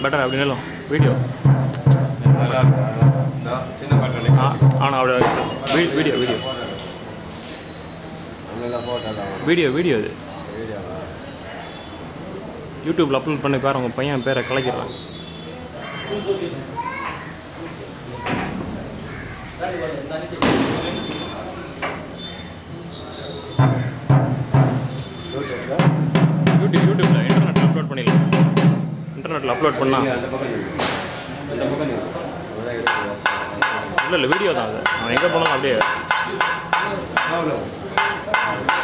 Better அப்படி நிலும் video நல்லா இருக்கு நான் சின்ன பாட்டு ஆ ஆனால் அப்படி வீ- வீடியோ வீடியோ அங்கெல்லாம் போட்டா வீடியோ வீடியோ இது வீடியோவா யூடியூப்பில் அப்லோட் பண்ணி பாரு உங்கள் பையன் பேரை கலைக்கிறான் யூடியூப் யூடியூப்பில் இன்டர்நெட்டில் அப்லோட் பண்ணிடலாம் இன்டர்நெட்டில் அப்லோட் பண்ணால் அந்த பக்கம் நில்லு. அந்த பக்கம் நில்லு. அவ்வளோதான் எடுத்து இல்லை இல்லை வீடியோ தான் அது அவன் எங்கே போனாலும் அப்படியே அவ்வளோ